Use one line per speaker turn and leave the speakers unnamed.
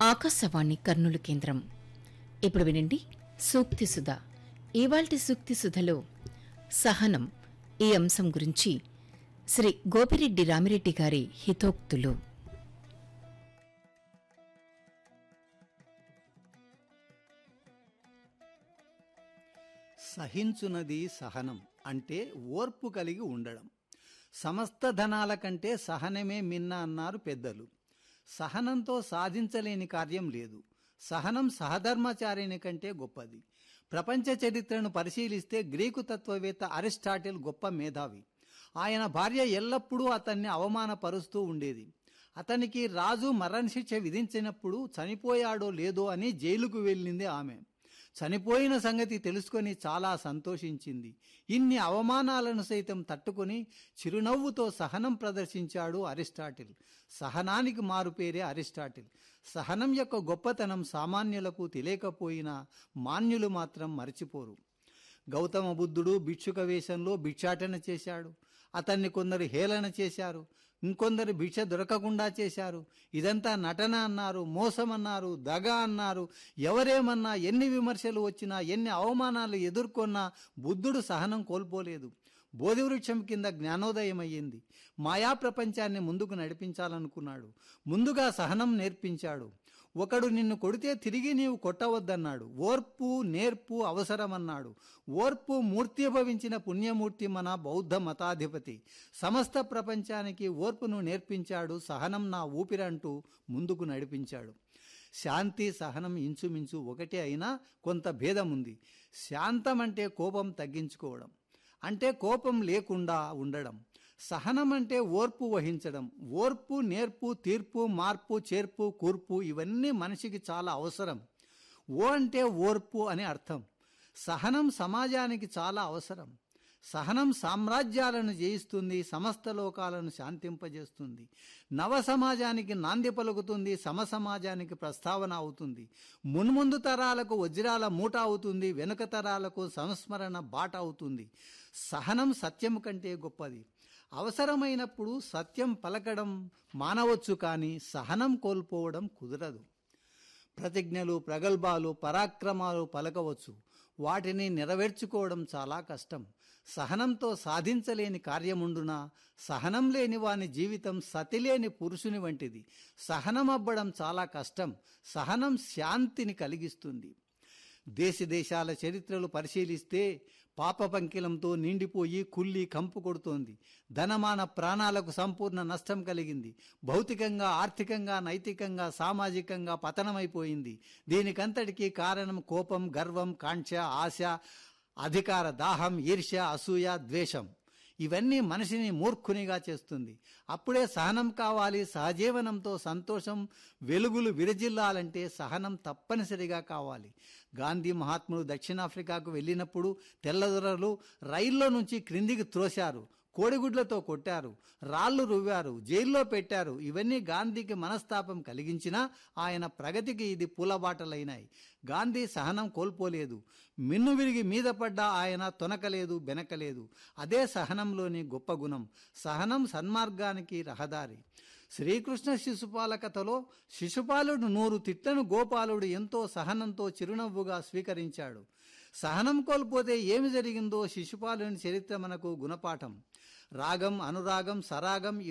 ఆకాశవాణి కర్నూలు కేంద్రం ఇప్పుడు వినండి సూక్తి సుధ ఇవాల్టి సూక్తి సుధలో సహనం ఈ అంశం గురించి శ్రీ గోపిరెడ్డి రామిరెడ్డి గారి హితోక్తులు
సహించునది సహనం అంటే ఓర్పు కలిగి ఉండడం సమస్త ధనాల కంటే సహనమే మిన్న అన్నారు పెద్దలు సహనంతో సాధించలేని కార్యం లేదు సహనం సహధర్మచారిణి కంటే గొప్పది ప్రపంచ చరిత్రను పరిశీలిస్తే గ్రీకు తత్వవేత్త అరిస్టాటిల్ గొప్ప మేధావి ఆయన భార్య ఎల్లప్పుడూ అతన్ని అవమానపరుస్తూ ఉండేది అతనికి రాజు మరణశిక్ష విధించినప్పుడు చనిపోయాడో లేదో అని జైలుకు వెళ్ళింది ఆమె చనిపోయిన సంగతి తెలుసుకొని చాలా సంతోషించింది ఇన్ని అవమానాలను సైతం తట్టుకొని చిరునవ్వుతో సహనం ప్రదర్శించాడు అరిస్టాటిల్ సహనానికి మారుపేరే అరిస్టాటిల్ సహనం యొక్క గొప్పతనం సామాన్యులకు తెలియకపోయినా మాన్యులు మాత్రం మరచిపోరు గౌతమ బుద్ధుడు భిక్షుక వేషంలో భిక్షాటన చేశాడు అతన్ని కొందరు హేళన చేశారు ఇంకొందరు భిక్ష దొరకకుండా చేశారు ఇదంతా నటన అన్నారు మోసం అన్నారు దగ అన్నారు ఎవరేమన్నా ఎన్ని విమర్శలు వచ్చినా ఎన్ని అవమానాలు ఎదుర్కొన్నా బుద్ధుడు సహనం కోల్పోలేదు బోధివృక్షం కింద జ్ఞానోదయం అయ్యింది మాయా ప్రపంచాన్ని ముందుకు నడిపించాలనుకున్నాడు ముందుగా సహనం నేర్పించాడు ఒకడు నిన్ను కొడితే తిరిగి నీవు కొట్టవద్దన్నాడు ఓర్పు నేర్పు అవసరమన్నాడు ఓర్పు మూర్తిభవించిన పుణ్యమూర్తి మన బౌద్ధ మతాధిపతి సమస్త ప్రపంచానికి ఓర్పును నేర్పించాడు సహనం నా ఊపిరంటూ ముందుకు నడిపించాడు శాంతి సహనం ఇంచుమించు ఒకటే అయినా కొంత భేదం ఉంది శాంతం అంటే కోపం తగ్గించుకోవడం అంటే కోపం లేకుండా ఉండడం సహనం అంటే ఓర్పు వహించడం ఓర్పు నేర్పు తీర్పు మార్పు చేర్పు కూర్పు ఇవన్నీ మనిషికి చాలా అవసరం ఓ అంటే ఓర్పు అని అర్థం సహనం సమాజానికి చాలా అవసరం సహనం సామ్రాజ్యాలను జయిస్తుంది సమస్త లోకాలను శాంతింపజేస్తుంది నవ సమాజానికి నాంది పలుకుతుంది సమ సమాజానికి ప్రస్తావన అవుతుంది మున్ముందు తరాలకు వజ్రాల మూట అవుతుంది వెనుక తరాలకు సంస్మరణ బాట అవుతుంది సహనం సత్యం కంటే గొప్పది అవసరమైనప్పుడు సత్యం పలకడం మానవచ్చు కానీ సహనం కోల్పోవడం కుదరదు ప్రతిజ్ఞలు ప్రగల్భాలు పరాక్రమాలు పలకవచ్చు వాటిని నెరవేర్చుకోవడం చాలా కష్టం సహనంతో సాధించలేని కార్యముండునా సహనం లేని వాని జీవితం సతిలేని పురుషుని వంటిది సహనమవ్వడం చాలా కష్టం సహనం శాంతిని కలిగిస్తుంది దేశ దేశాల చరిత్రలు పరిశీలిస్తే పాప పంకిలంతో నిండిపోయి కుల్లి కంపు కొడుతోంది ధనమాన ప్రాణాలకు సంపూర్ణ నష్టం కలిగింది భౌతికంగా ఆర్థికంగా నైతికంగా సామాజికంగా పతనమైపోయింది దీనికంతటికీ కారణం కోపం గర్వం కాంక్ష ఆశ అధికార దాహం ఈర్ష్య అసూయ ద్వేషం ఇవన్నీ మనిషిని మూర్ఖునిగా చేస్తుంది అప్పుడే సహనం కావాలి సహజీవనంతో సంతోషం వెలుగులు విరజిల్లాలంటే సహనం తప్పనిసరిగా కావాలి గాంధీ మహాత్ముడు దక్షిణాఫ్రికాకు వెళ్ళినప్పుడు తెల్లదొరలు రైల్లో నుంచి క్రిందికి త్రోశారు కోడిగుడ్లతో కొట్టారు రాళ్లు రువ్వారు జైల్లో పెట్టారు ఇవన్నీ గాంధీకి మనస్తాపం కలిగించినా ఆయన ప్రగతికి ఇది పూలబాటలైనాయి గాంధీ సహనం కోల్పోలేదు మిన్ను విరిగి మీద పడ్డా ఆయన తొనకలేదు బెనకలేదు అదే సహనంలోని గొప్ప గుణం సహనం సన్మార్గానికి రహదారి శ్రీకృష్ణ శిశుపాల కథలో శిశుపాలుడు నూరు తిట్లను గోపాలుడు ఎంతో సహనంతో చిరునవ్వుగా స్వీకరించాడు సహనం కోల్పోతే ఏమి జరిగిందో శిశుపాలుని చరిత్ర మనకు గుణపాఠం రాగం అనురాగం సరాగం